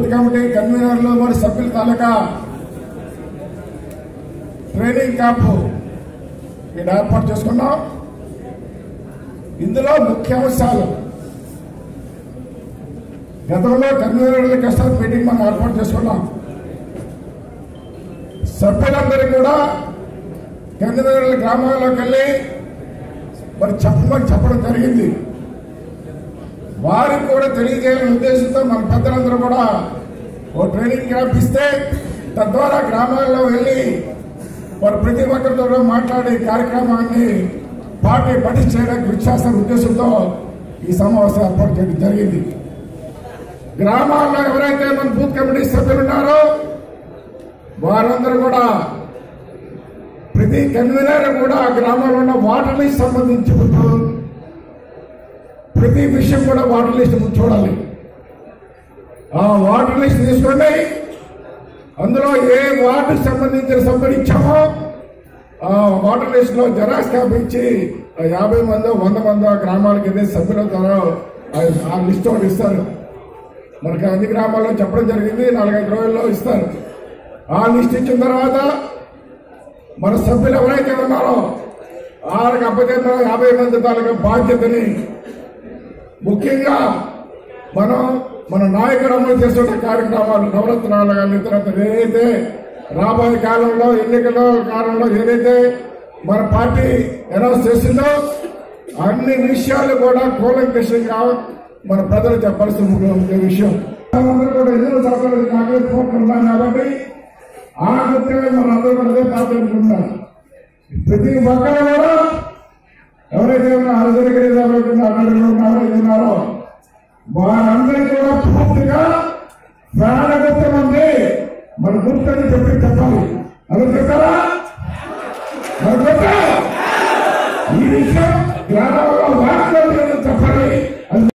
Booth committee కన్వీనర్లు మరి సభ్యుల తాలూకా ట్రైనింగ్ క్యాంపు ఇక్కడ ఏర్పాటు చేసుకున్నాం ఇందులో ముఖ్య అంశాలు గతంలో కన్వీనర్ల కష్టాలు మీటింగ్ మనం ఏర్పాటు చేసుకున్నాం సభ్యులందరికీ కూడా కన్వీనర్ల గ్రామాల్లోకి వెళ్ళి మరి చెప్పమని చెప్పడం జరిగింది వారికి కూడా తెలియజేయాలనే ఉద్దేశంతో మన పెద్దలందరూ కూడా ఓ ట్రైనింగ్ క్యాంప్ ఇస్తే తద్వారా గ్రామాల్లో వెళ్ళి వారు ప్రతి ఒక్కరితో కూడా మాట్లాడే కార్యక్రమాన్ని పార్టీ పటిష్ట చేయడానికి కృషి చేస్తున్న ఉద్దేశంతో ఈ సమావేశం ఏర్పాటు చేయడం జరిగింది గ్రామాల్లో ఎవరైతే మన బూత్ కమిటీ సభ్యులు ఉన్నారో వారందరూ కూడా ప్రతి కన్వీనర్ కూడా గ్రామంలో ఉన్న వాటర్కి సంబంధించి ప్రతి విషయం కూడా వాటర్ లిస్ట్ ముందు చూడాలి ఆ వాటర్ లిస్ట్ తీసుకోండి అందులో ఏ వార్డుకి సంబంధించిన సభ్యులు ఇచ్చామో ఆ వాటర్ లిస్ట్ లో జెరాక్స్ కాపీ ఇచ్చి ఆ యాభై మందో వంద మందో గ్రామాలకు ఏదైతే సభ్యులు అవుతారో ఆ- ఆ లిస్ట్ ఒకటి ఇస్తారు మనకి అన్ని గ్రామాల్లో చెప్పడం జరిగింది నాలుగైదు రోజుల్లో ఇస్తారు ఆ లిస్ట్ ఇచ్చిన తర్వాత మన సభ్యులు ఎవరైతే ఉన్నారో ఆరుకు అప్పచెందిన యాభై మంది తాలూకా బాధ్యతని ముఖ్యంగా మనం మన నాయకుడు అమలు చేస్తున్న కార్యక్రమాలు నవరత్నాలు కానీ తర్వాత ఏదైతే రాబోయే కాలంలో ఎన్నికల కాలంలో ఏదైతే మన పార్టీ అనౌన్స్ చేసిందో అన్ని విషయాలు కూడా కూలంకషంగా మన ప్రజలు చెప్పాల్సిన ముఖ్య విషయం అందరూ కూడా ఎన్నో సంవత్సరాలు కాంగ్రెస్ పార్టీ ఉన్నాం కాబట్టి ఆ ముఖ్యంగా మన అందరూ కూడా అదే పార్టీ అనుకుంటున్నారు ప్రతి ఒక్కరు కూడా ఎవరైతే అరజనగిరి ఉన్నారో ఉన్నారో వారందరికీ కూడా పూర్తిగా ప్రాణగుప్తం ఉంది మన గుప్తని చెప్పి చెప్పాలి అది చెప్పారా మరి చెప్పారా? ఈ విషయం గ్రామాల్లో వాస్తవం చెప్పాలి